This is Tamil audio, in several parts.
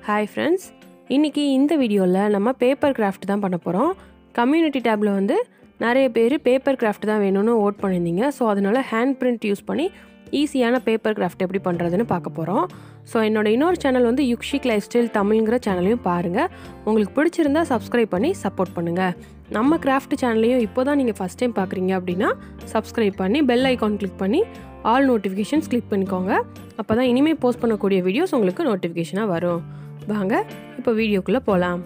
ஹாய் ஃப்ரெண்ட்ஸ் இன்றைக்கி இந்த வீடியோவில் நம்ம பேப்பர் கிராஃப்ட் தான் பண்ண போகிறோம் கம்யூனிட்டி டேப்பில் வந்து நிறைய பேர் பேப்பர் கிராஃப்ட் தான் வேணும்னு ஓட் பண்ணியிருந்தீங்க ஸோ அதனால் ஹேண்ட் பிரிண்ட் யூஸ் பண்ணி ஈஸியான பேப்பர் கிராஃப்ட் எப்படி பண்ணுறதுன்னு பார்க்க போகிறோம் ஸோ என்னோட இன்னொரு சேனல் வந்து யுக்ஷிக் லைஃப் ஸ்டைல் தமிழ்ங்கிற சேனலையும் பாருங்கள் உங்களுக்கு பிடிச்சிருந்தா சப்ஸ்கிரைப் பண்ணி சப்போர்ட் பண்ணுங்கள் நம்ம கிராஃப்ட் சேனலையும் இப்போ தான் நீங்கள் ஃபஸ்ட் டைம் பார்க்குறீங்க அப்படின்னா சப்ஸ்கிரைப் பண்ணி பெல் ஐக்கான் கிளிக் பண்ணி ஆல் நோட்டிஃபிகேஷன்ஸ் கிளிக் பண்ணிக்கோங்க அப்போ தான் இனிமேல் போஸ்ட் பண்ணக்கூடிய வீடியோஸ் உங்களுக்கு நோட்டிஃபிகேஷனாக வரும் வாங்க இப்போ வீடியோக்குள்ளே போகலாம்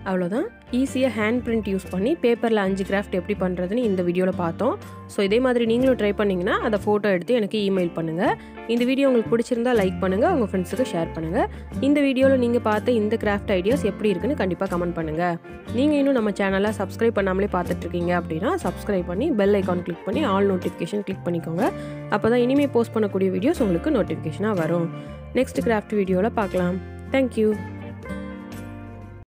அவ்வளோதான் ஈஸியாக ஹேண்ட் பிரிண்ட் யூஸ் பண்ணி பேப்பரில் அஞ்சு கிராஃப்ட் எப்படி பண்ணுறதுன்னு இந்த வீடியோவில் பார்த்தோம் ஸோ இதே மாதிரி நீங்களும் ட்ரை பண்ணிங்கன்னா அதை ஃபோட்டோ எடுத்து எனக்கு இமெயில் பண்ணுங்கள் இந்த வீடியோ உங்களுக்கு பிடிச்சிருந்தா லைக் பண்ணுங்கள் உங்கள் ஃப்ரெண்ட்ஸுக்கு ஷேர் பண்ணுங்கள் இந்த வீடியோவில் நீங்கள் பார்த்த இந்த கிராஃப்ட் ஐடியாஸ் எப்படி இருக்குன்னு கண்டிப்பாக கமெண்ட் பண்ணுங்கள் நீங்கள் இன்னும் நம்ம சேனலை சப்ஸ்கிரைப் பண்ணாமலே பார்த்துட்ருக்கீங்க அப்படின்னா சப்ஸ்கிரைப் பண்ணி பெல் ஐக்கான் கிளிக் பண்ணி ஆல் நோட்டிஃபிகேஷன் கிளிக் பண்ணிக்கோங்க அப்போ தான் இனிமேல் போஸ்ட் பண்ணக்கூடிய வீடியோஸ் உங்களுக்கு நோட்டிஃபிகேஷனாக வரும் நெக்ஸ்ட் கிராஃப்ட் வீடியோவில் பார்க்கலாம் தேங்க்யூ